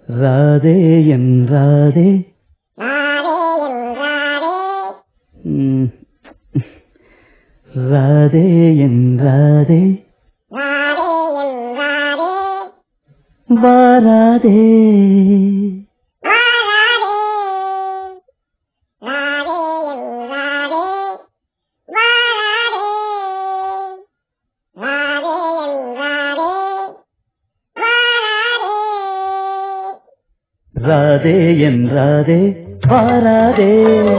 ராதே என் ராதே ம். ராதே என் ராதே வாராதே ராதே என் ராதே வாராதே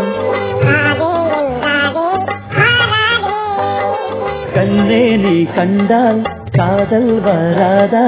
கண்ணே நீ கண்டால் காதல் வராதா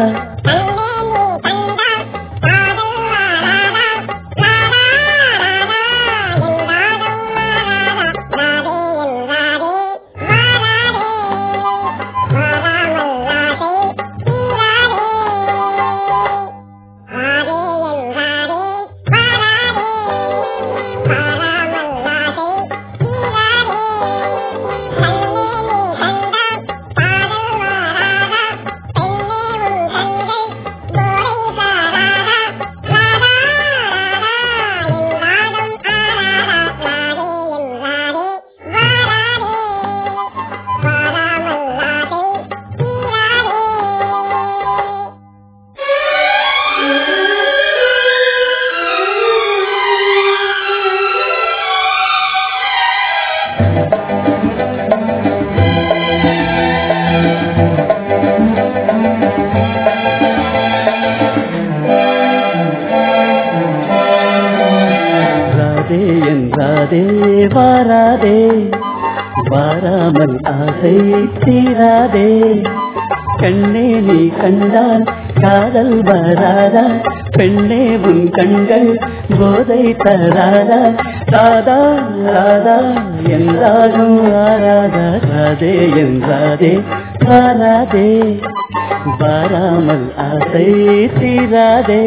ராதே என் ராதே வாராதே வாராமல் ஆசை தீராதே கண்ணே நீ கண்டால் காதல் வராதா பெண்ணே உன் கண்கள் போதை தராதா ராதா ராதா என்றாலும் ஆராதா ராதே என்றாதே வாராதே வாராமல் ஆசை தீராதே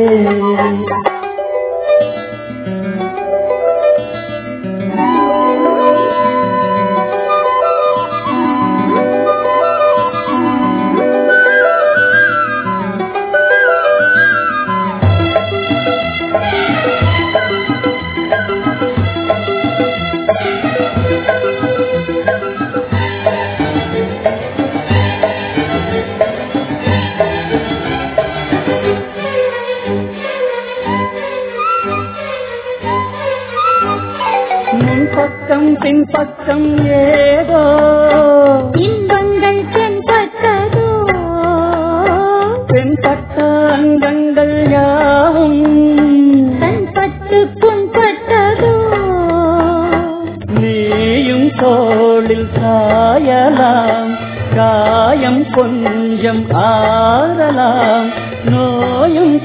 முன் பக்கம் பின் பக்கம் ஏதோ இன்பங்கள் தென்பட்டதோ தென்பட்ட அங்கங்கள் யாவும் தன்பட்டு புண்பட்டதோ நீயும் தோளில் சாயலாம் காயம் கொஞ்சம் ஆறலாம் நோயும்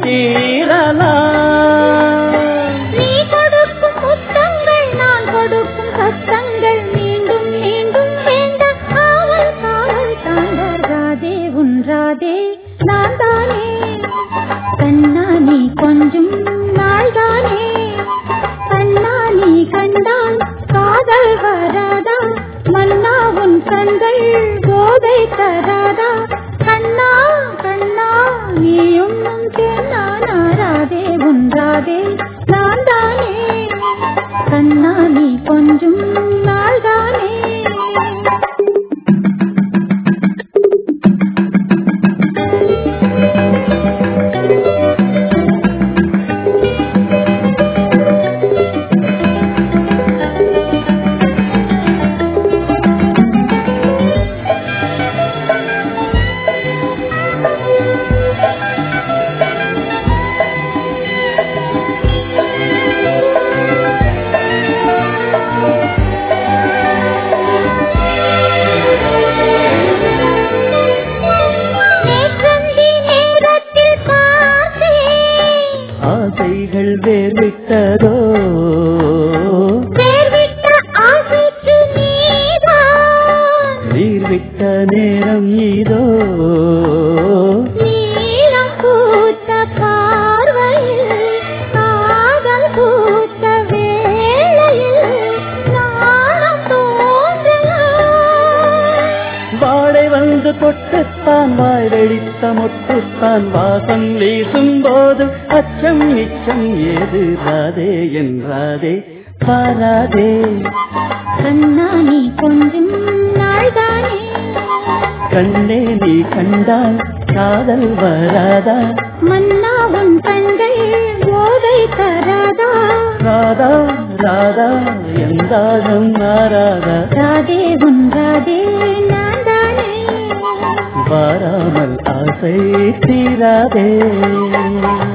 தீரலாம் நீ கொடுக்கும் முத்தங்கள் நான் கொடுக்கும் சத்தங்கள் மீண்டும் மீண்டும் வேண்டாம் காவல் காவல் தாங்க ராதே உன்றாதே நான் தானே கண்ணா நீ கொஞ்சம் நாள்தானே கண்ணா நீ கண்டால் காதல் வராதா மன்னா உன் கண்கள் போதை தராதா கண்ணா கண்ணா நீ உண்ணும் தேனா நாராதே உன்றாதே நான் தானே கண்ணா நீ கொஞ்சம் நாள்தானே நேற்றந்தி நேரத்தில் பார்த்தேன் ஆசைகள் வேர்விட்டதோ தேர்விட்ட ஆசைக்கு நீதான் நீர்விட்ட நேரம் இதோ நீலம் பூத்த பார்வையில் காதல் பூத்த வேளையில் நாணம் தோன்றலாம் வாழை வந்து தொட்டுத்தான் வாய் வெடித்த முட்டுத்தான் வாசம் வீசும் போது போது அச்சம் நிச்சம் ஏது ராதே என்றாதே பாராதே கண்ணா நீ கொஞ்சம் நாள்தானே கண்ணே நீ கண்டால் காதல் வராதா மன்னா உன் கண்கள் போதை தராதா ராதா ராதா எந்தாகம் மாறாதா ராதே உன் ராதே நான் தானே வாராமல் ஆசை தீராதே